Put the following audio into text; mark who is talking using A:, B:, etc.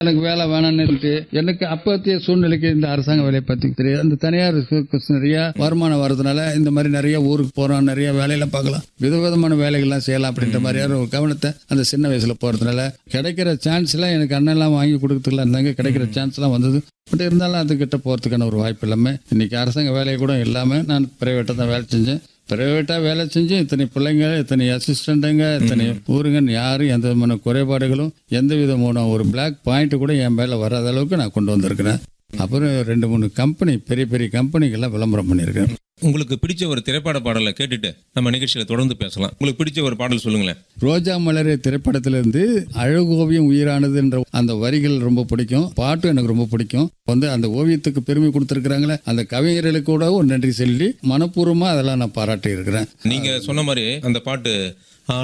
A: எனக்கு வேலை வேணாம்னு சொல்லிட்டு எனக்கு அப்பத்திய சூழ்நிலைக்கு இந்த அரசாங்க வேலையை பத்தி தெரியாது அந்த தனியார் கு- நிறைய வருமானம் வர்றதுனால இந்த மாதிரி நிறைய ஊருக்கு போறோம் நிறைய வேலையில பார்க்கலாம் விதவிதமான வேலைகள்லாம் செய்யலாம் அப்படின்ற மாதிரியான ஒரு கவனத்தை அந்த சின்ன வயசுல போறதுனால கிடைக்கிற சான்ஸ் எல்லாம் எனக்கு அண்ணெல்லாம் வாங்கி கொடுக்கறதுக்குலாம் இருந்தாங்க கிடைக்கிற சான்ஸ் எல்லாம் வந்தது பட் இருந்தாலும் அதுக்கிட்ட போறதுக்கான ஒரு வாய்ப்பு இல்லாம இன்னைக்கு அரசாங்க வேலை கூட இல்லாம நான் பிரைவேட்டா தான் வேலை செஞ்சேன் பிரைவேட்டா வேலை செஞ்சு இத்தனை பிள்ளைங்க இத்தனை அசிஸ்டண்ட்டுங்க இத்தனை ஊருங்கன்னு யாரும் எந்த விதமான குறைபாடுகளும் எந்த விதமான ஒரு பிளாக் பாயிண்ட் கூட என் மேல வராத அளவுக்கு நான் கொண்டு வந்திருக்கிறேன் அப்புறம் ரெண்டு மூணு கம்பெனி பெரிய பெரிய கம்பெனிக்கெல்லாம் விளம்பரம் பண்ணியிருக்கேன்
B: உங்களுக்கு பிடிச்ச ஒரு திரைப்பட பாடலை கேட்டுட்டு நம்ம நிகழ்ச்சியில தொடர்ந்து பேசலாம் உங்களுக்கு பிடிச்ச ஒரு பாடல் சொல்லுங்களேன்
A: ரோஜா மலரே திரைப்படத்திலிருந்து அழகோவியம் உயிரானது என்ற அந்த வரிகள் ரொம்ப பிடிக்கும் பாட்டும் எனக்கு ரொம்ப பிடிக்கும் வந்து அந்த ஓவியத்துக்கு பெருமை கொடுத்துருக்காங்களே அந்த கவிஞர்களுக்கு கூட ஒரு நன்றி சொல்லி மனப்பூர்வமா அதெல்லாம் நான் பாராட்டி இருக்கிறேன்
B: நீங்க சொன்ன மாதிரி அந்த பாட்டு